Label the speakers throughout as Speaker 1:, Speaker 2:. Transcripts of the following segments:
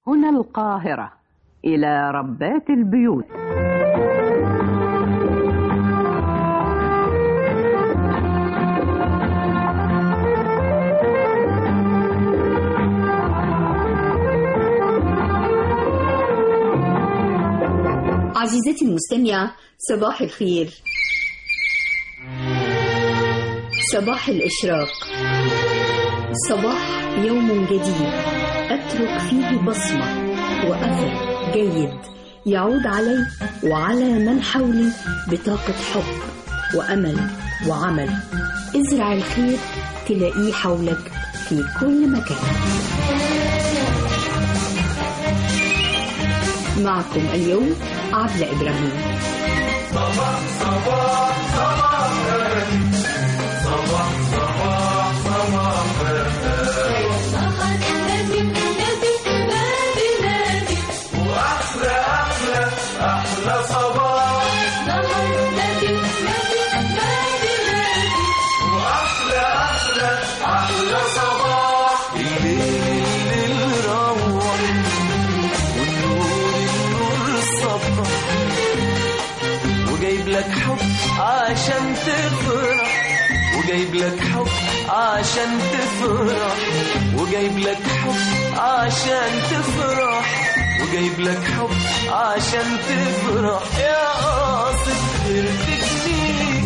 Speaker 1: هنا القاهرة إلى ربات البيوت
Speaker 2: عزيزتي المستمعة صباح الخير صباح الإشراق صباح يوم جديد أترك فيه بصمة وأثر جيد يعود علي وعلى من حولي بطاقة حب وأمل وعمل ازرع الخير تلاقيه حولك في كل مكان معكم اليوم عبلة إبراهيم
Speaker 3: صباح صباح صباح صباح صباح صباح وأحلى أحلى أحلى صباح وأحلى أحلى أحلى صباح الليل اللي روح والنور النور الصبح وجايب لك حب عشان تفرح وجايب لك حب عشان تفرح وجايب لك حب عشان تفرح وجايب لك حب عشان تفرح يا قاصد غير تجني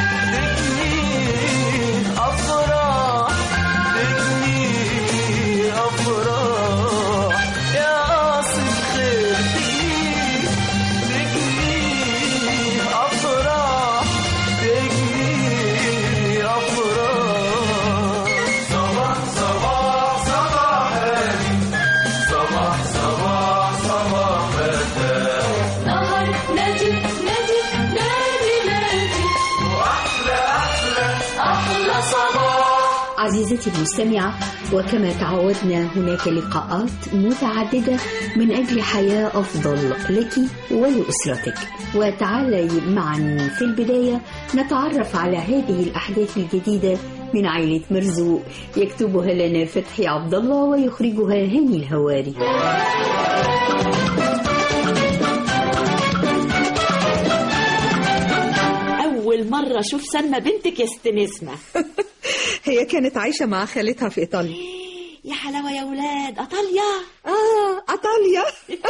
Speaker 3: تجني افراح تجني افراح يا قاصد خير تجني تجني أفراح تجني أفراح صباح صباح صباح هادي صباح صباح صباح وأحلى أحلى أحلى صباح
Speaker 2: عزيزتي المستمعة وكما تعودنا هناك لقاءات متعددة من أجل حياة أفضل لك ولأسرتك وتعالي معا في البداية نتعرف على هذه الأحداث الجديدة من عائلة مرزوق يكتبها لنا فتحي عبد الله ويخرجها هاني الهواري
Speaker 4: أول مرة أشوف سلمى بنتك يا ست نسمة
Speaker 5: هي كانت عايشة مع خالتها في إيطاليا
Speaker 4: يا حلاوة يا ولاد أطاليا
Speaker 5: آه إيطاليا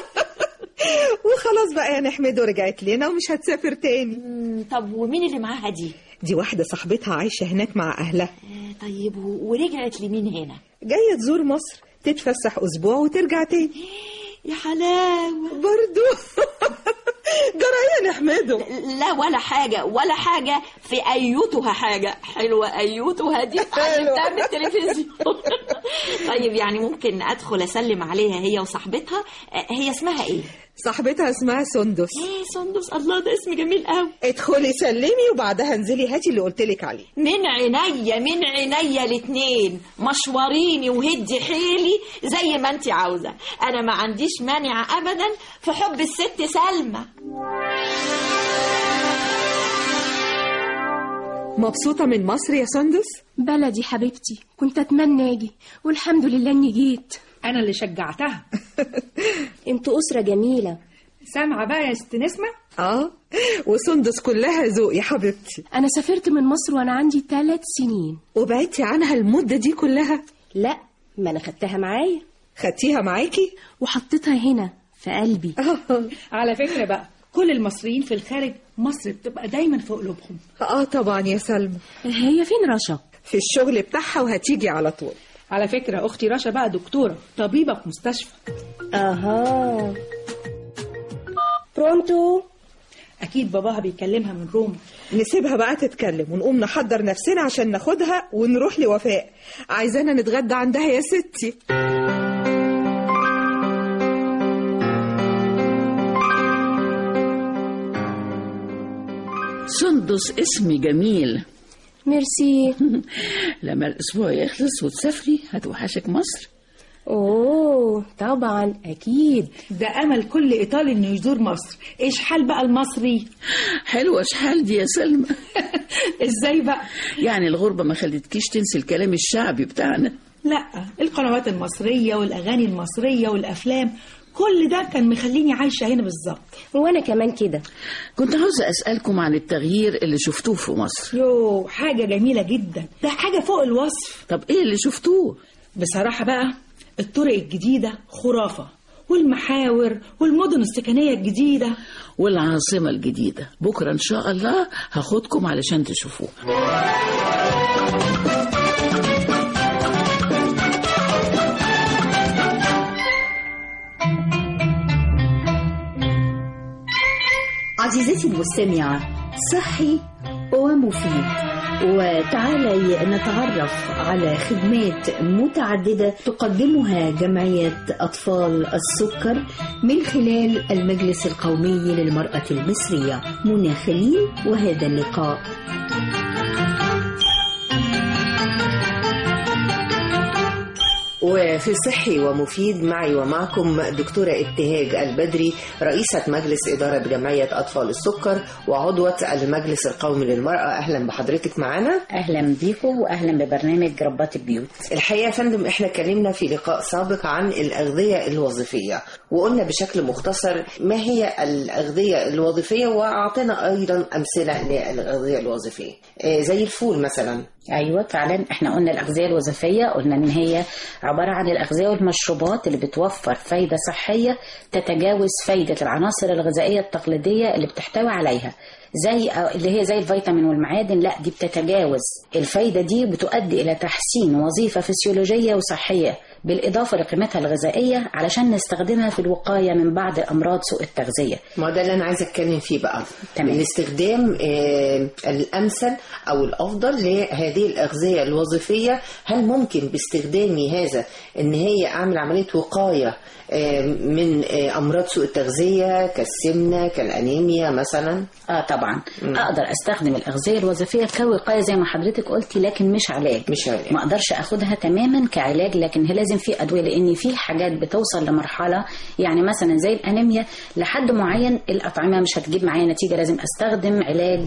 Speaker 5: وخلاص بقى يا نحمد ورجعت لنا ومش هتسافر تاني
Speaker 4: مم، طب ومين اللي معاها دي؟
Speaker 5: دي واحدة صاحبتها عايشة هناك مع أهلها
Speaker 4: آه، طيب و- ورجعت لمين هنا؟
Speaker 5: جاية تزور مصر تتفسح أسبوع وترجع تاني
Speaker 4: يا حلاوة
Speaker 5: برضو جرى يا نحمده
Speaker 4: لا ولا حاجة ولا حاجة في أيوتها حاجة حلوة أيوتها دي عرفتها من التلفزيون طيب يعني ممكن أدخل أسلم عليها هي وصاحبتها آه، هي اسمها إيه؟
Speaker 5: صاحبتها اسمها سندس
Speaker 4: إيه سندس الله ده اسم جميل قوي
Speaker 5: ادخلي سلمي وبعدها انزلي هاتي اللي قلتلك عليه
Speaker 4: من عينيا من عينيا الاتنين مشوريني وهدي حيلي زي ما انت عاوزة انا ما عنديش مانع ابدا في حب الست سلمى
Speaker 5: مبسوطة من مصر يا سندس
Speaker 6: بلدي حبيبتي كنت اتمنى اجي والحمد لله اني جيت
Speaker 7: أنا اللي شجعتها
Speaker 6: انتوا اسره جميله
Speaker 7: سامعة بقى يا ست نسمة
Speaker 5: اه وسندس كلها ذوق يا حبيبتي
Speaker 6: انا سافرت من مصر وانا عندي ثلاث سنين
Speaker 5: وبعدتي عنها المدة دي كلها
Speaker 6: لا ما انا خدتها معايا
Speaker 5: خدتيها معاكي
Speaker 6: وحطيتها هنا في قلبي
Speaker 7: على فكرة بقى كل المصريين في الخارج مصر بتبقى دايما في قلوبهم
Speaker 5: اه طبعا يا سلمى
Speaker 6: هي فين رشا
Speaker 5: في الشغل بتاعها وهتيجي على طول
Speaker 7: على فكرة أختي رشا بقى دكتورة طبيبة في مستشفى
Speaker 6: اها برونتو
Speaker 7: أكيد باباها بيكلمها من روما
Speaker 5: نسيبها بقى تتكلم ونقوم نحضر نفسنا عشان ناخدها ونروح لوفاء عايزانا نتغدى عندها يا ستي
Speaker 8: سندس اسم جميل
Speaker 6: ميرسي
Speaker 8: لما الأسبوع يخلص وتسافري هتوحشك مصر
Speaker 6: اوه طبعا اكيد
Speaker 7: ده أمل كل إيطالي إنه يزور مصر إيش حال بقى المصري
Speaker 8: حلوة شحال دي يا سلمى
Speaker 7: إزاي بقى
Speaker 8: يعني الغربة ما خلتكيش تنسي الكلام الشعبي بتاعنا
Speaker 7: لا القنوات المصرية والأغاني المصرية والأفلام كل ده كان مخليني عايشة هنا بالظبط
Speaker 6: وانا كمان كده
Speaker 8: كنت عاوزة أسألكم عن التغيير اللي شفتوه في مصر
Speaker 7: يو حاجة جميلة جدا ده حاجة فوق الوصف
Speaker 8: طب إيه اللي شفتوه؟
Speaker 7: بصراحة بقى الطرق الجديدة خرافة والمحاور والمدن السكنية الجديدة
Speaker 8: والعاصمة الجديدة بكرة إن شاء الله هاخدكم علشان تشوفوها
Speaker 2: عزيزتي المستمعة صحي ومفيد وتعالي نتعرف على خدمات متعددة تقدمها جمعية أطفال السكر من خلال المجلس القومي للمرأة المصرية منى خليل وهذا اللقاء
Speaker 9: وفي صحي ومفيد معي ومعكم دكتورة ابتهاج البدري رئيسة مجلس إدارة جمعية أطفال السكر وعضوة المجلس القومي للمرأة أهلا بحضرتك معنا
Speaker 10: اهلا بيكم واهلا ببرنامج ربات البيوت
Speaker 9: الحقيقة يا فندم احنا اتكلمنا في لقاء سابق عن الأغذية الوظيفية وقلنا بشكل مختصر ما هي الأغذية الوظيفية وأعطينا أيضا أمثلة للأغذية الوظيفية آه، زي الفول مثلا
Speaker 10: ايوه فعلا احنا قلنا الاغذيه الوظيفيه قلنا ان هي عباره عن الاغذيه والمشروبات اللي بتوفر فايده صحيه تتجاوز فايده العناصر الغذائيه التقليديه اللي بتحتوي عليها زي اللي هي زي الفيتامين والمعادن لا دي بتتجاوز الفايده دي بتؤدي الى تحسين وظيفه فسيولوجيه وصحيه بالاضافه لقيمتها الغذائيه علشان نستخدمها في الوقايه من بعض امراض سوء التغذيه
Speaker 9: ما ده اللي انا عايزه اتكلم فيه بقى
Speaker 10: تمام.
Speaker 9: الاستخدام آه، الامثل او الافضل لهذه الاغذيه الوظيفيه هل ممكن باستخدامي هذا ان هي اعمل عمليه وقايه آه، من آه، امراض سوء التغذيه كالسمنه كالانيميا مثلا
Speaker 10: اه طبعا اقدر استخدم الاغذيه الوظيفيه كوقايه زي ما حضرتك قلتي لكن مش علاج
Speaker 9: مش علاج.
Speaker 10: ما اقدرش اخدها تماما كعلاج لكن هي لازم في ادويه لان في حاجات بتوصل لمرحله يعني مثلا زي الانيميا لحد معين الاطعمه مش هتجيب معايا نتيجه لازم استخدم علاج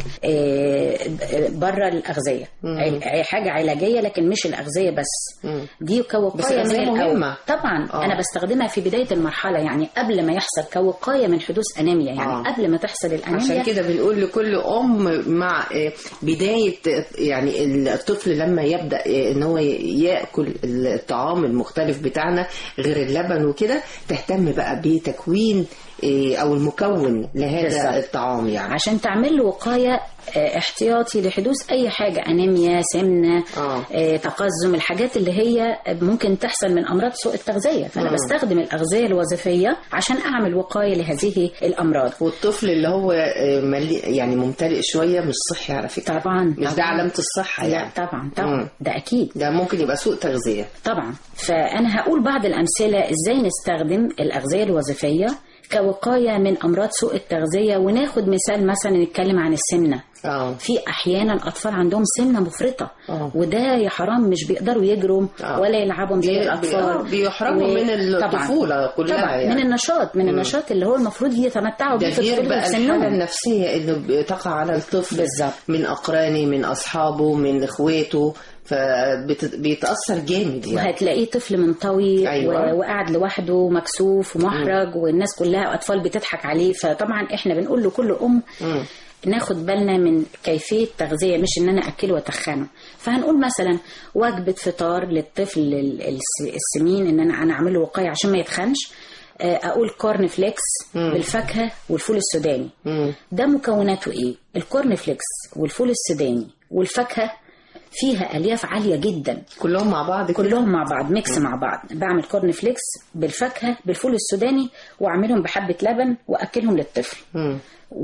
Speaker 10: بره الاغذيه عل- حاجه علاجيه لكن مش الاغذيه بس دي
Speaker 9: بس
Speaker 10: كوقايه من
Speaker 9: الأغذية
Speaker 10: الأول.
Speaker 9: مهمة.
Speaker 10: طبعا
Speaker 9: آه.
Speaker 10: انا بستخدمها في بدايه المرحله يعني قبل ما يحصل كوقايه من حدوث انيميا يعني
Speaker 9: آه.
Speaker 10: قبل ما تحصل الانيميا
Speaker 9: عشان كده بنقول لكل ام مع آه، بدايه آه، يعني الطفل لما يبدا آه، ان هو ياكل الطعام المختلف بتاعنا غير اللبن وكده تهتم بقى بتكوين آه، او المكون لهذا
Speaker 10: بالظبط.
Speaker 9: الطعام يعني
Speaker 10: عشان تعمل له وقايه آه، احتياطي لحدوث اي حاجه انيميا سمنه
Speaker 9: آه.
Speaker 10: آه، تقزم الحاجات اللي هي ممكن تحصل من امراض سوء التغذيه فانا
Speaker 9: مم.
Speaker 10: بستخدم الاغذيه الوظيفيه عشان اعمل وقايه لهذه الامراض
Speaker 9: والطفل اللي هو آه، ملي يعني ممتلئ شويه مش صحي على فكره
Speaker 10: طبعا
Speaker 9: مش ده
Speaker 10: طبعاً.
Speaker 9: علامه الصحه
Speaker 10: لا
Speaker 9: يعني
Speaker 10: طبعا طبعا
Speaker 9: مم.
Speaker 10: ده اكيد
Speaker 9: ده ممكن يبقى سوء تغذيه
Speaker 10: طبعا فأنا هقول بعض الأمثلة إزاي نستخدم الأغذية الوظيفية كوقاية من أمراض سوء التغذية وناخد مثال مثلا نتكلم عن السمنة
Speaker 9: اه
Speaker 10: في أحيانا أطفال عندهم سمنة مفرطة
Speaker 9: آه.
Speaker 10: وده يا حرام مش بيقدروا يجروا
Speaker 9: آه.
Speaker 10: ولا يلعبوا زي
Speaker 9: بي-
Speaker 10: الأطفال
Speaker 9: آه، بيحرموا من
Speaker 10: طبعاً.
Speaker 9: الطفولة كلها
Speaker 10: طبعا
Speaker 9: يعني.
Speaker 10: من النشاط من النشاط اللي هو المفروض يتمتعوا
Speaker 9: ده
Speaker 10: بيه في
Speaker 9: غير
Speaker 10: طفولة
Speaker 9: بقى
Speaker 10: سنهم.
Speaker 9: الحالة النفسية اللي بتقع على الطفل
Speaker 10: بالظبط.
Speaker 9: من أقرانه من أصحابه من إخواته فبيتأثر جامد يعني
Speaker 10: وهتلاقيه طفل منطوي
Speaker 9: أيوة.
Speaker 10: و- وقاعد لوحده مكسوف ومحرج والناس كلها اطفال بتضحك عليه فطبعا احنا بنقول لكل ام
Speaker 9: مم.
Speaker 10: ناخد بالنا من كيفية تغذية مش ان انا اكله واتخنه فهنقول مثلا وجبة فطار للطفل ال- الس- السمين ان انا انا اعمله وقاية عشان ما يتخنش آه، اقول كورن فليكس
Speaker 9: مم.
Speaker 10: بالفاكهة والفول السوداني
Speaker 9: مم.
Speaker 10: ده مكوناته ايه الكورن فليكس والفول السوداني والفاكهة فيها الياف عالية جدا
Speaker 9: كلهم مع بعض كده؟
Speaker 10: كلهم مع بعض ميكس مع بعض بعمل كورن فليكس بالفاكهة بالفول السوداني واعملهم بحبة لبن واكلهم للطفل
Speaker 9: مم.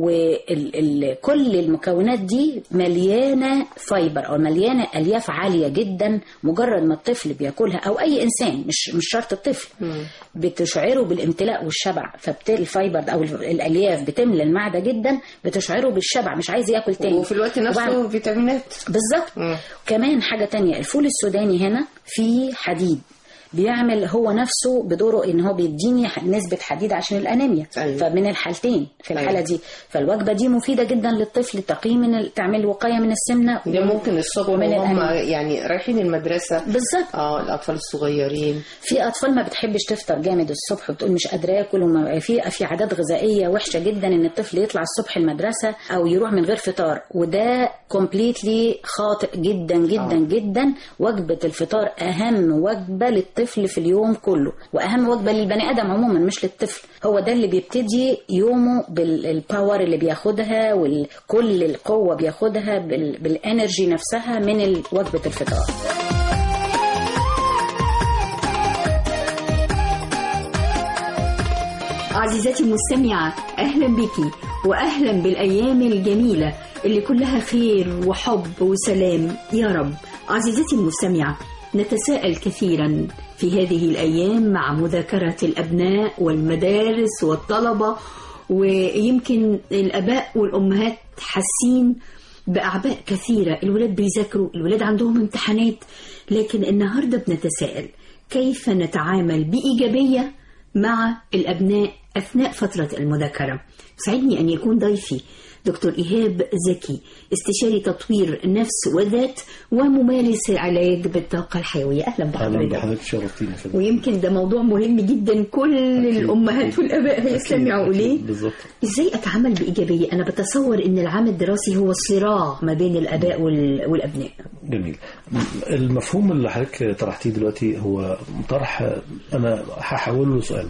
Speaker 10: وكل المكونات دي مليانة فايبر أو مليانة ألياف عالية جدا مجرد ما الطفل بياكلها أو أي إنسان مش مش شرط الطفل بتشعره بالامتلاء والشبع فبالتالي الفايبر ده أو الألياف بتملى المعدة جدا بتشعره بالشبع مش عايز ياكل تاني
Speaker 9: وفي الوقت نفسه
Speaker 10: وبعد-
Speaker 9: فيتامينات
Speaker 10: بالظبط
Speaker 9: مم.
Speaker 10: كمان حاجة تانية الفول السوداني هنا فيه حديد بيعمل هو نفسه بدوره ان هو بيديني ح- نسبه حديد عشان الانيميا
Speaker 9: أيوة.
Speaker 10: فمن الحالتين في الحاله
Speaker 9: أيوة.
Speaker 10: دي فالوجبه دي مفيده جدا للطفل تقي من ال- تعمل وقايه من السمنه
Speaker 9: ده ممكن الصبح
Speaker 10: ومن
Speaker 9: وهم
Speaker 10: الأنيميا.
Speaker 9: يعني رايحين المدرسة
Speaker 10: بالظبط
Speaker 9: اه الأطفال الصغيرين
Speaker 10: في اطفال ما بتحبش تفطر جامد الصبح وبتقول مش قادره اكل وما في في عادات غذائيه وحشه جدا ان الطفل يطلع الصبح المدرسه او يروح من غير فطار وده كومبليتلي خاطئ جدا جدا
Speaker 9: آه.
Speaker 10: جدا وجبه الفطار اهم وجبه للطفل في اليوم كله واهم وجبه للبني ادم عموما مش للطفل هو ده اللي بيبتدي يومه بالباور اللي بياخدها وكل القوه بياخدها بال- بالانرجي نفسها من ال- وجبه الفطار
Speaker 2: عزيزتي المستمعة أهلا بك وأهلا بالأيام الجميلة اللي كلها خير وحب وسلام يا رب عزيزتي المستمعة نتساءل كثيرا في هذه الأيام مع مذاكرة الأبناء والمدارس والطلبة ويمكن الآباء والأمهات حاسين بأعباء كثيرة الولاد بيذاكروا الولاد عندهم امتحانات لكن النهاردة بنتساءل كيف نتعامل بإيجابية مع الأبناء أثناء فترة المذاكرة سعدني أن يكون ضيفي دكتور إيهاب زكي استشاري تطوير نفس وذات وممارس علاج بالطاقة الحيوية أهلا
Speaker 11: اهلا
Speaker 2: بحضرتك
Speaker 11: بحضرتك شرفتيني في
Speaker 2: ويمكن ده موضوع مهم جدا كل الأمهات والآباء هيستمعوا إليه
Speaker 11: بالظبط
Speaker 2: ازاي اتعامل بايجابيه انا بتصور ان العام الدراسي هو صراع ما بين الاباء وال- والابناء
Speaker 11: جميل المفهوم اللي حضرتك طرحتيه دلوقتي هو طرح انا هحول له سؤال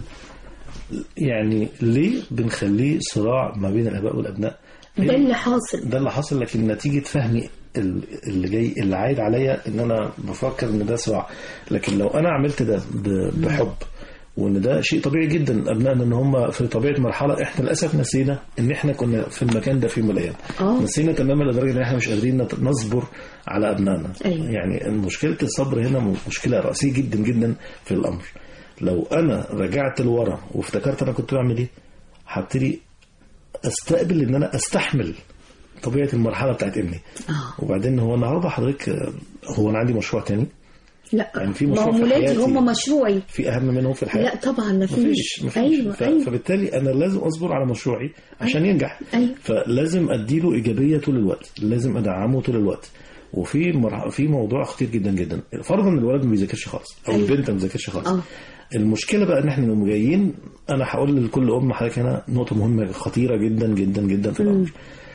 Speaker 11: يعني ليه بنخليه صراع ما بين الاباء والابناء
Speaker 2: ده اللي حاصل
Speaker 11: ده اللي حصل لكن نتيجه فهمي ال- اللي جاي اللي عايد عليا ان انا بفكر ان ده صراع لكن لو انا عملت ده ب- بحب وان ده شيء طبيعي جدا ابنائنا ان هم في طبيعه مرحله احنا للاسف نسينا ان احنا كنا في المكان ده في يوم من الايام
Speaker 2: آه.
Speaker 11: نسينا تماما لدرجه ان احنا مش قادرين نت- نصبر على ابنائنا
Speaker 2: أيوة.
Speaker 11: يعني مشكله الصبر هنا م- مشكله رئيسيه جدا جدا في الامر لو انا رجعت لورا وافتكرت انا كنت بعمل ايه هبتدي استقبل ان انا استحمل طبيعه المرحله بتاعت ابني
Speaker 2: آه.
Speaker 11: وبعدين هو النهارده حضرتك آه، هو انا عندي مشروع تاني
Speaker 2: لا
Speaker 11: يعني في
Speaker 2: ما
Speaker 11: مشروع
Speaker 2: هم
Speaker 11: في
Speaker 2: ولادي
Speaker 11: حياتي.
Speaker 2: هم مشروعي
Speaker 11: في اهم منهم في الحياه
Speaker 2: لا طبعا ما فيش
Speaker 11: مفيش مفيش
Speaker 2: ايوه
Speaker 11: ف...
Speaker 2: ايوه
Speaker 11: فبالتالي انا لازم اصبر على مشروعي عشان ينجح
Speaker 2: أيوة.
Speaker 11: فلازم اديله ايجابيه طول الوقت لازم ادعمه طول الوقت وفي مر... في موضوع خطير جدا جدا فرضا ان الولد ما بيذاكرش خالص او
Speaker 2: أيوة.
Speaker 11: البنت ما بتذاكرش خالص
Speaker 2: اه
Speaker 11: المشكله بقى ان احنا نقوم جايين انا هقول لكل ام حضرتك هنا نقطه مهمه خطيره جدا جدا جدا في الامر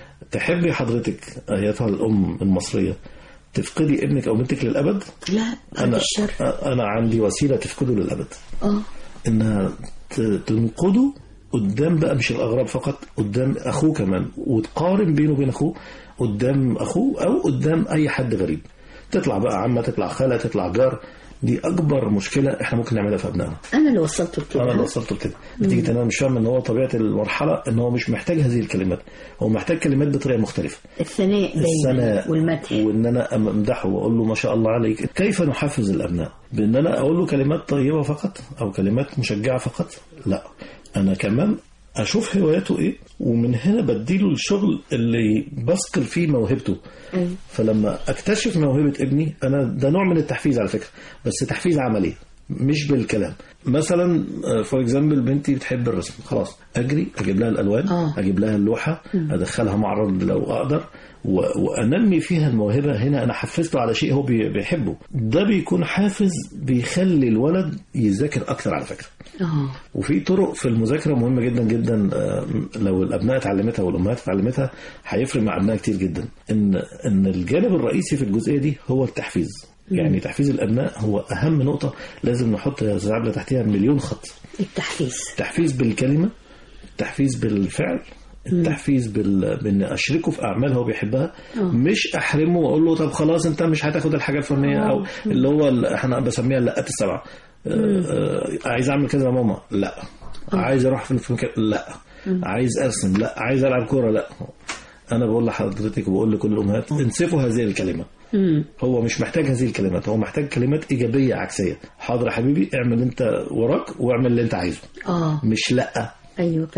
Speaker 11: تحبي حضرتك ايتها الام المصريه تفقدي ابنك او بنتك للابد
Speaker 2: لا بعد
Speaker 11: انا
Speaker 2: الشر
Speaker 11: انا عندي وسيله تفقده للابد
Speaker 2: اه
Speaker 11: انها ت- تنقده قدام بقى مش الاغراب فقط قدام اخوه كمان وتقارن بينه وبين اخوه قدام اخوه او قدام اي حد غريب تطلع بقى عمه تطلع خاله تطلع جار دي اكبر مشكله احنا ممكن نعملها في ابنائنا
Speaker 2: انا اللي وصلته لكده
Speaker 11: انا اللي وصلته لكده نتيجه ان انا مش فاهم ان هو طبيعه المرحله ان هو مش محتاج هذه الكلمات هو محتاج كلمات بطريقه مختلفه
Speaker 2: الثناء دايما
Speaker 11: الثناء
Speaker 2: والمدح
Speaker 11: وان انا امدحه واقول له ما شاء الله عليك كيف نحفز الابناء بان انا اقول له كلمات طيبه فقط او كلمات مشجعه فقط لا انا كمان اشوف هواياته ايه ومن هنا بديله الشغل اللي بثقل فيه موهبته
Speaker 2: أيوة.
Speaker 11: فلما اكتشف موهبه ابني انا ده نوع من التحفيز على فكره بس تحفيز عملي مش بالكلام مثلا فور اكزامبل بنتي بتحب الرسم خلاص اجري اجيب لها الالوان
Speaker 2: آه.
Speaker 11: اجيب لها اللوحه ادخلها معرض لو اقدر و- وانمي فيها الموهبه هنا انا حفزته على شيء هو بي- بيحبه ده بيكون حافز بيخلي الولد يذاكر اكتر على فكره
Speaker 2: اه
Speaker 11: وفي طرق في المذاكره مهمه جدا جدا آه، لو الابناء اتعلمتها والامهات اتعلمتها هيفرق مع ابنائها كتير جدا ان ان الجانب الرئيسي في الجزئيه دي هو التحفيز يعني تحفيز الابناء هو اهم نقطه لازم نحط يا استاذ عبله تحتها مليون خط
Speaker 2: التحفيز
Speaker 11: التحفيز بالكلمه التحفيز بالفعل التحفيز بال... بان اشركه في اعمال هو بيحبها مش احرمه واقول له طب خلاص انت مش هتاخد الحاجه الفلانيه او اللي هو ال- احنا بسميها اللقات السبعه آه، آه، عايز اعمل كذا يا ماما لا عايز اروح في في مكان لا عايز ارسم لا عايز العب كوره لا انا بقول لحضرتك وبقول لكل الامهات انسفوا هذه الكلمه هو مش محتاج هذه الكلمات هو محتاج كلمات ايجابيه عكسيه حاضر يا حبيبي اعمل انت وراك واعمل اللي انت عايزه
Speaker 2: اه
Speaker 11: مش لا
Speaker 2: ايوه فعلا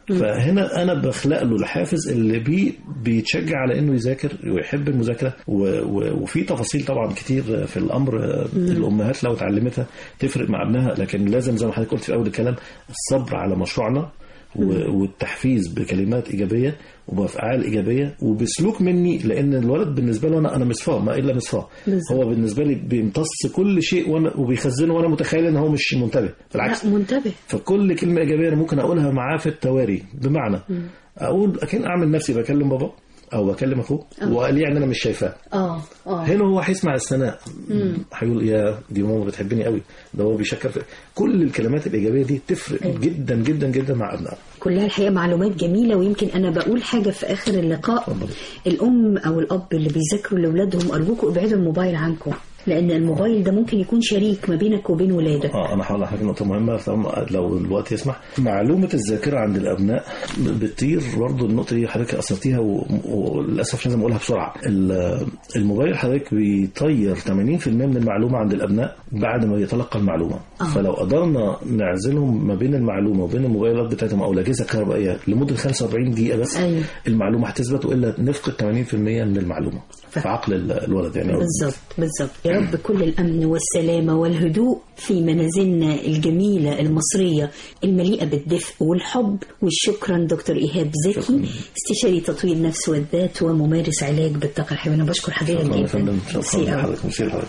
Speaker 11: فهنا انا بخلق له الحافز اللي بي بيتشجع على انه يذاكر ويحب المذاكره و و وفي تفاصيل طبعا كتير في الامر الامهات لو اتعلمتها تفرق مع ابنها لكن لازم زي ما حضرتك قلت في اول الكلام الصبر على مشروعنا و- والتحفيز بكلمات ايجابيه وبافعال ايجابيه وبسلوك مني لان الولد بالنسبه له انا انا مصفاه ما الا مصفاه
Speaker 2: بالظبط.
Speaker 11: هو بالنسبه لي بيمتص كل شيء وانا وبيخزنه وانا متخيل ان هو مش منتبه بالعكس
Speaker 2: لا منتبه
Speaker 11: فكل كلمه ايجابيه انا ممكن اقولها معاه في التواري بمعنى اقول اكن اعمل نفسي بكلم بابا او بكلم اخوه وقال يعني انا مش شايفاه
Speaker 2: اه اه
Speaker 11: هنا هو هيسمع الثناء هيقول يا دي ماما بتحبني قوي ده هو بيشكر في كل الكلمات الايجابيه دي تفرق جدا جدا جدا مع ابنائنا
Speaker 2: كلها الحقيقه معلومات جميله ويمكن انا بقول حاجه في اخر اللقاء الام او الاب اللي بيذاكروا لاولادهم ارجوكم ابعدوا الموبايل عنكم لان الموبايل ده ممكن يكون شريك ما بينك وبين ولادك
Speaker 11: اه انا هقول لحضرتك نقطه مهمه طبعاً لو الوقت يسمح معلومه الذاكره عند الابناء بتطير برضه النقطه دي حضرتك اثرتيها و- وللاسف مش لازم اقولها بسرعه ال- الموبايل حضرتك بيطير 80% من المعلومه عند الابناء بعد ما يتلقى المعلومه
Speaker 2: آه.
Speaker 11: فلو قدرنا نعزلهم ما بين المعلومه وبين الموبايلات بتاعتهم او الاجهزه الكهربائيه لمده 45 دقيقه بس
Speaker 2: أيوة.
Speaker 11: المعلومه هتثبت والا نفقد 80% من المعلومه في عقل ال- الولد يعني
Speaker 2: بالظبط بالظبط يا رب كل الامن والسلامه والهدوء في منازلنا الجميله المصريه المليئه بالدفء والحب والشكرا دكتور ايهاب زكي استشاري تطوير نفس والذات وممارس علاج بالطاقه الحيويه انا بشكر حضرتك
Speaker 11: شكرا يا
Speaker 2: جدا
Speaker 11: فندم
Speaker 2: ميرسي
Speaker 11: شكرا
Speaker 2: أوي.
Speaker 11: لحضرتك ميرسي لحضرتك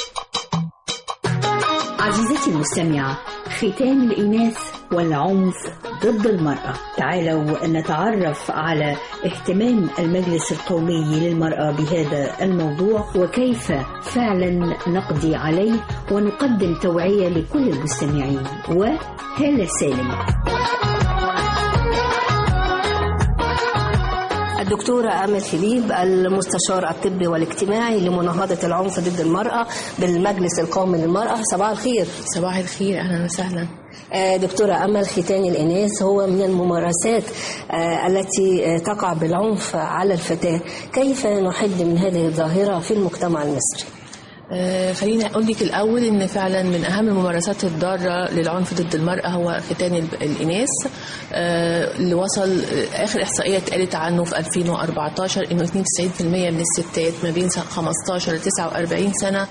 Speaker 2: عزيزتي المستمعة ختان الإناث والعنف ضد المرأة تعالوا نتعرف على اهتمام المجلس القومي للمرأة بهذا الموضوع وكيف فعلا نقضي عليه ونقدم توعية لكل المستمعين وهالة سالم
Speaker 12: الدكتورة أمل فيليب المستشار الطبي والاجتماعي لمناهضة العنف ضد المرأة بالمجلس القومي للمرأة صباح الخير
Speaker 13: صباح الخير أهلا وسهلا
Speaker 12: آه، دكتورة أمل ختان الإناث هو من الممارسات آه، التي آه، تقع بالعنف على الفتاة كيف نحد من هذه الظاهرة في المجتمع المصري؟
Speaker 13: آه، خليني أقول لك الأول إن فعلا من أهم الممارسات الضارة للعنف ضد المرأة هو ختان ال- الإناث آه، اللي وصل آه، آخر إحصائية اتقالت عنه في 2014 إنه 92% من الستات ما بين 15 ل 49 سنة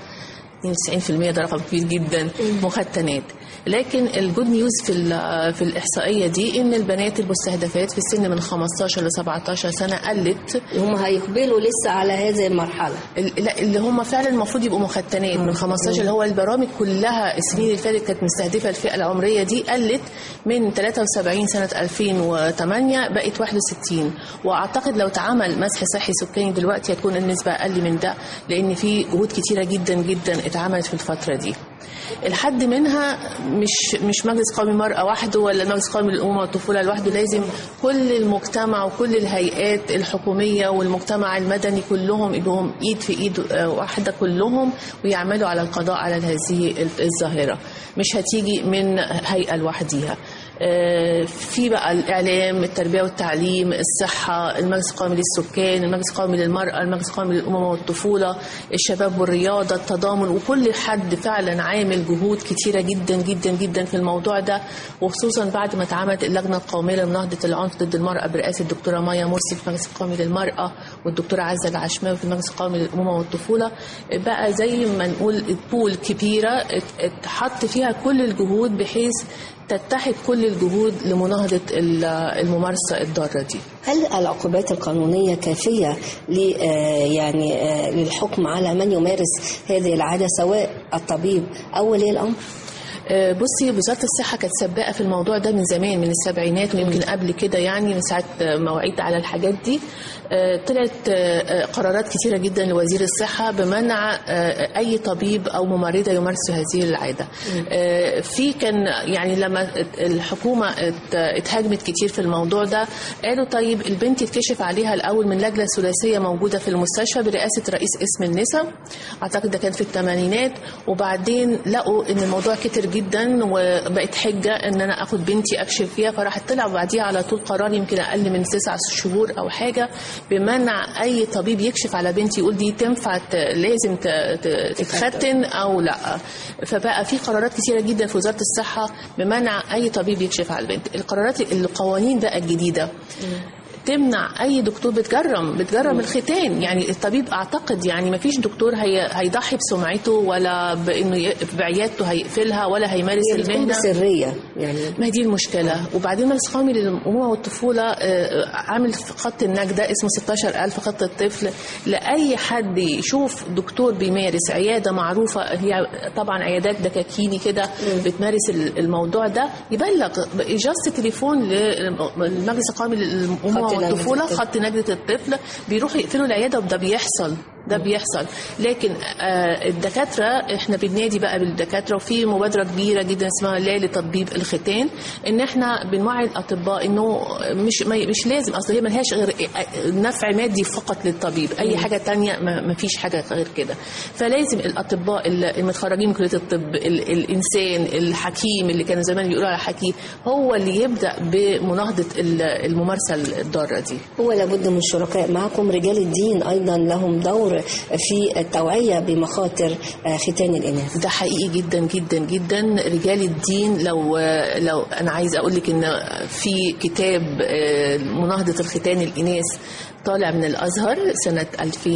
Speaker 13: 92% ده رقم كبير جدا مختنات لكن الجود نيوز في ال- في الاحصائيه دي ان البنات المستهدفات في السن من 15 ل 17 سنه قلت
Speaker 12: هم هيقبلوا لسه على هذه المرحله
Speaker 13: ال- لا اللي هم فعلا المفروض يبقوا مختنات من 15 اللي هو البرامج كلها السنين اللي فاتت كانت مستهدفه الفئه العمريه دي قلت من 73 سنه 2008 بقت 61 واعتقد لو اتعمل مسح صحي سكاني دلوقتي هتكون النسبه اقل من ده لان في جهود كتيره جدا جدا اتعملت في الفتره دي الحد منها مش مش مجلس قومي المرأة وحده ولا مجلس قومي للأمومة والطفولة لوحده لازم كل المجتمع وكل الهيئات الحكومية والمجتمع المدني كلهم يبقوا إيد في إيد آه، واحدة كلهم ويعملوا على القضاء على هذه الظاهرة مش هتيجي من هيئة لوحديها آه، في بقى الإعلام التربية والتعليم الصحة المجلس القومي للسكان المجلس القومي للمرأة المجلس القومي للأمومة والطفولة الشباب والرياضة التضامن وكل حد فعلا عامل جهود كتيرة جدا جدا جدا في الموضوع ده وخصوصا بعد ما اتعملت اللجنة القومية لمناهضة العنف ضد المرأة برئاسة الدكتورة مايا مرسي في المجلس القومي للمرأة والدكتورة عزة العشماوي في المجلس القومي للأمومة والطفولة بقى زي ما نقول بول كبيرة ات- اتحط فيها كل الجهود بحيث تتحد كل الجهود لمناهضة ال- الممارسة الضارة دي
Speaker 12: هل العقوبات القانونية كافية ل آه، يعني آه، للحكم على من يمارس هذه العادة سواء الطبيب أو ولي الأمر؟
Speaker 13: آه، بصي وزارة الصحة كانت سباقة في الموضوع ده من زمان من السبعينات ويمكن قبل كده يعني من ساعة آه، مواعيد على الحاجات دي آه، طلعت آه، آه، قرارات كتيرة جدا لوزير الصحة بمنع آه، أي طبيب أو ممرضة يمارسوا هذه العادة آه، في كان يعني لما الحكومة ات- اتهاجمت كتير في الموضوع ده قالوا طيب البنت يتكشف عليها الأول من لجنة ثلاثية موجودة في المستشفى برئاسة رئيس اسم النساء أعتقد ده كان في الثمانينات وبعدين لقوا إن الموضوع كتر جدا وبقت حجه ان انا اخد بنتي اكشف فيها فراح طلع بعديها على طول قرار يمكن اقل من تسع شهور او حاجه بمنع اي طبيب يكشف على بنتي يقول دي تنفع ت- لازم ت- ت- تتختن او لا فبقى في قرارات كثيره جدا في وزاره الصحه بمنع اي طبيب يكشف على البنت القرارات القوانين بقى الجديده تمنع اي دكتور بتجرم بتجرم الختان يعني الطبيب اعتقد يعني ما فيش دكتور هي هيضحي بسمعته ولا بانه ي- بعيادته هيقفلها ولا هيمارس
Speaker 12: هي بتكون
Speaker 13: المهنه
Speaker 12: بسرية يعني
Speaker 13: ما هي دي المشكلة وبعدين مجلس قومي للأمومة والطفولة آه، عامل في خط النجدة اسمه 16000 خط الطفل لأي حد يشوف دكتور بيمارس عيادة معروفة هي طبعا عيادات دكاكيني كده بتمارس ال- الموضوع ده يبلغ جاست تليفون للمجلس القومي للأمومة
Speaker 12: خط نجدة
Speaker 13: والطفولة
Speaker 12: الطفل.
Speaker 13: خط نجدة الطفل بيروحوا يقفلوا العيادة وده بيحصل ده بيحصل لكن آه، الدكاتره احنا بننادي بقى بالدكاتره وفي مبادره كبيره جدا اسمها لا لتطبيب الختان ان احنا بنوعي الاطباء انه مش ما- مش لازم اصل هي ملهاش غير نفع مادي فقط للطبيب اي حاجه تانية ما ما فيش حاجه غير كده فلازم الاطباء المتخرجين من كليه الطب ال- الانسان الحكيم اللي كانوا زمان بيقولوا على حكيم هو اللي يبدا بمناهضه ال- الممارسه الضاره دي
Speaker 12: هو لابد من الشركاء معكم رجال الدين أيضا لهم دور في التوعية بمخاطر آه، ختان الإناث
Speaker 13: ده حقيقي جدا جدا جدا رجال الدين لو لو انا عايز اقول لك ان في كتاب آه، مناهضه الختان الاناث طالع من الازهر سنه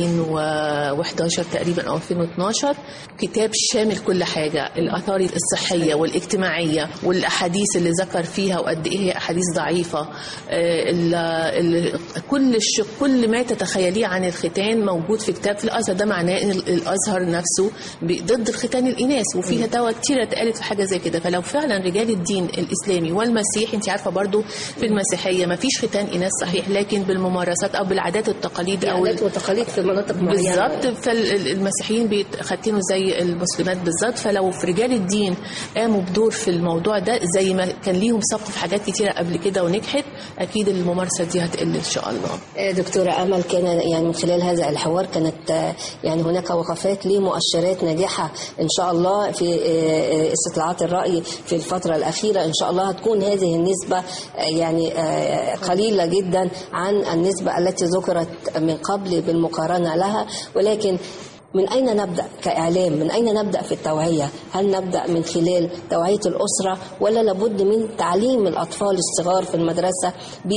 Speaker 13: 2011 تقريبا او 2012 كتاب شامل كل حاجه الاثار الصحيه والاجتماعيه والاحاديث اللي ذكر فيها وقد ايه هي احاديث ضعيفه آه، ال- ال- كل الش... كل ما تتخيليه عن الختان موجود في كتاب في الازهر ده معناه ان ال- الازهر نفسه ب- ضد الختان الاناث وفي فتاوى كتيره اتقالت في حاجه زي كده فلو فعلا رجال الدين الاسلامي والمسيح انت عارفه برضو في المسيحيه ما فيش ختان اناث صحيح لكن بالممارسات او بالعادات والتقاليد او
Speaker 12: عادات وتقاليد في مناطق معينة
Speaker 13: بالظبط فالمسيحيين بيتختنوا زي المسلمات بالظبط فلو في رجال الدين قاموا بدور في الموضوع ده زي ما كان ليهم سبق في حاجات كتيره قبل كده ونجحت اكيد الممارسه دي هتقل ان شاء الله
Speaker 12: آه، دكتورة أمل كان يعني من خلال هذا الحوار كانت آه، يعني هناك وقفات لمؤشرات ناجحة إن شاء الله في آه، آه، استطلاعات الرأي في الفترة الأخيرة إن شاء الله هتكون هذه النسبة آه، يعني آه، قليلة جدا عن النسبة التي ذكرت من قبل بالمقارنة لها ولكن من أين نبدأ كإعلام من أين نبدأ في التوعية هل نبدأ من خلال توعية الأسرة ولا لابد من تعليم الأطفال الصغار في المدرسة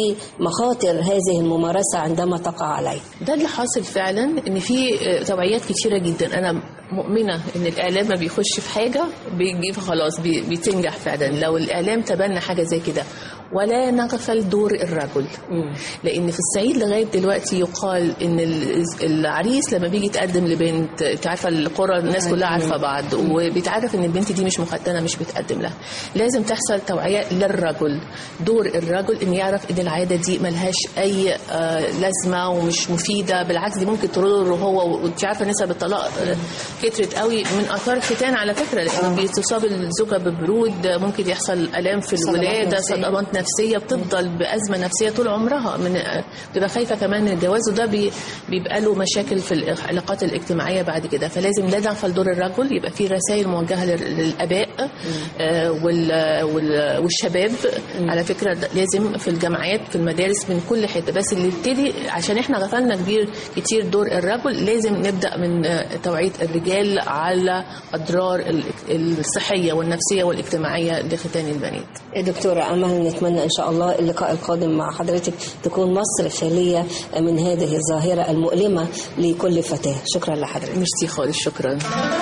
Speaker 12: بمخاطر هذه الممارسة عندما تقع عليه
Speaker 13: ده اللي حاصل فعلا ان في آه، توعيات كتيره جدا انا مؤمنه ان الاعلام ما بيخش في حاجه بيجيب خلاص بي- بتنجح فعلا لو الاعلام تبنى حاجه زي كده ولا نغفل دور الرجل لان في الصعيد لغايه دلوقتي يقال ان ال- العريس لما بيجي يتقدم لبنت انت عارفه القرى الناس كلها عارفه بعض وبيتعرف ان البنت دي مش مختنه مش بتقدم لها لازم تحصل توعيه للرجل دور الرجل ان يعرف ان العاده دي ملهاش اي آه، لازمه ومش مفيده بالعكس دي ممكن تضره هو وانت عارفه نسب الطلاق آه، كترت قوي من اثار الختان على فكره لان بتصاب الزوجه ببرود آه، ممكن يحصل الام في
Speaker 12: صدمات
Speaker 13: الولاده
Speaker 12: نفسية.
Speaker 13: صدمات نفسيه بتفضل بازمه نفسيه طول عمرها من آه، بتبقى خايفه كمان من الجواز وده بي- بيبقى له مشاكل في العلاقات الاجتماعيه بعد كده فلازم لا نغفل دور الرجل يبقى في رسائل موجهه لل- للاباء آه، وال- وال- والشباب على فكره ده لازم في الجامعات في المدارس من كل حته بس اللي يبتدي عشان احنا غفلنا كبير كتير دور الرجل لازم نبدا من آه، توعيه الرجال على اضرار ال- الصحيه والنفسيه والاجتماعيه لختان البنات
Speaker 12: دكتورة أمل نتمنى إن شاء الله اللقاء القادم مع حضرتك تكون مصر خالية من هذه الظاهرة المؤلمة لكل فتاة شكرا لحضرتك
Speaker 13: ميرسي خالص شكرا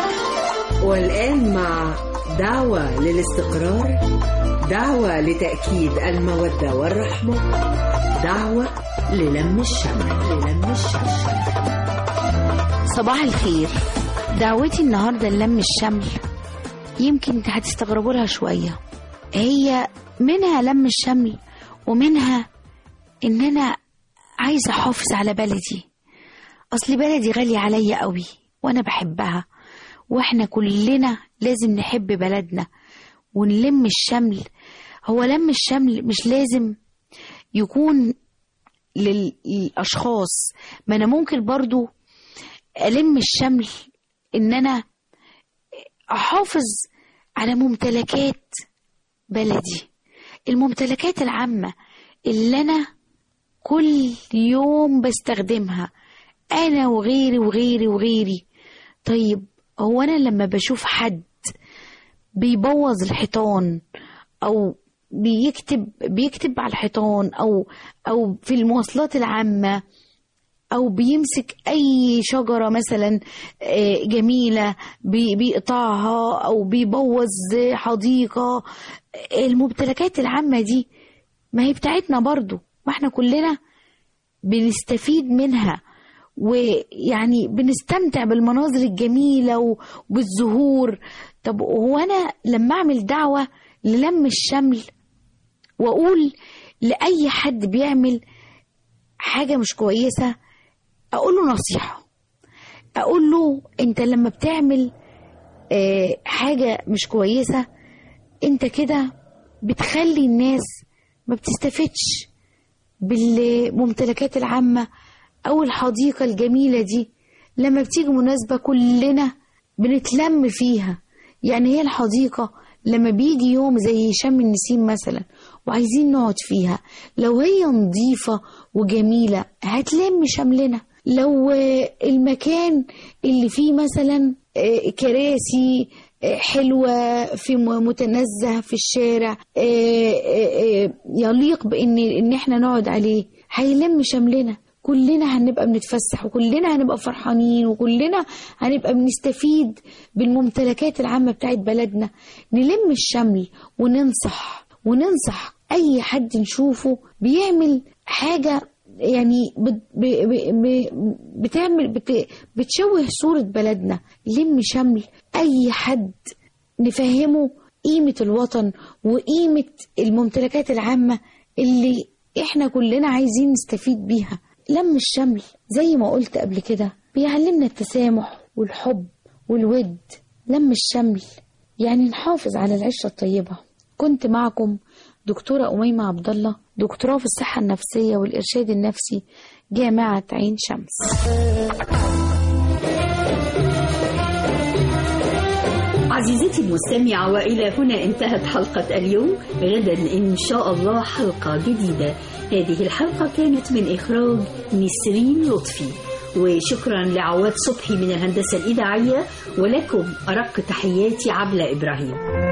Speaker 14: والآن مع دعوة للاستقرار دعوة لتأكيد المودة والرحمة دعوة للم الشمل للم الشمل
Speaker 15: صباح الخير دعوتي النهاردة للم الشمل يمكن هتستغربوا لها شوية هي منها لم الشمل ومنها ان انا عايزة احافظ على بلدي اصل بلدي غالية عليا قوي وانا بحبها واحنا كلنا لازم نحب بلدنا ونلم الشمل هو لم الشمل مش لازم يكون لل- للأشخاص ما أنا ممكن برضو ألم الشمل إن أنا أحافظ على ممتلكات بلدي الممتلكات العامة اللي أنا كل يوم بستخدمها أنا وغيري وغيري وغيري طيب هو أنا لما بشوف حد بيبوظ الحيطان أو بيكتب بيكتب على الحيطان أو أو في المواصلات العامة أو بيمسك أي شجرة مثلا آه، جميلة بي- بيقطعها أو بيبوظ حديقة الممتلكات العامة دي ما هي بتاعتنا برضو ما احنا كلنا بنستفيد منها ويعني بنستمتع بالمناظر الجميلة وبالزهور طب هو أنا لما أعمل دعوة للم الشمل وأقول لأي حد بيعمل حاجة مش كويسة أقول له نصيحة أقول له أنت لما بتعمل آه، حاجة مش كويسة أنت كده بتخلي الناس ما بتستفدش بالممتلكات العامة أو الحديقة الجميلة دي لما بتيجي مناسبة كلنا بنتلم فيها يعني هي الحديقة لما بيجي يوم زي شم النسيم مثلا وعايزين نقعد فيها لو هي نظيفة وجميلة هتلم شملنا لو آه، المكان اللي فيه مثلا آه، كراسي آه، حلوة في م- متنزه في الشارع آه، آه، آه، يليق بإن إن إحنا نقعد عليه هيلم شملنا كلنا هنبقى بنتفسح وكلنا هنبقى فرحانين وكلنا هنبقى بنستفيد بالممتلكات العامة بتاعت بلدنا نلم الشمل وننصح وننصح أي حد نشوفه بيعمل حاجة يعني بت- ب- ب- ب- بتعمل بت- بتشوه صورة بلدنا لم شمل أي حد نفهمه قيمة الوطن وقيمة الممتلكات العامة اللي احنا كلنا عايزين نستفيد بيها لم الشمل زي ما قلت قبل كده بيعلمنا التسامح والحب والود لم الشمل يعني نحافظ على العشرة الطيبة كنت معكم دكتورة أميمة عبد الله دكتوراه في الصحة النفسية والإرشاد النفسي جامعة عين شمس
Speaker 2: عزيزتي المستمعة وإلى هنا انتهت حلقة اليوم غدا إن شاء الله حلقة جديدة هذه الحلقة كانت من إخراج نسرين لطفي وشكرا لعواد صبحي من الهندسة الإذاعية ولكم أرق تحياتي عبلة إبراهيم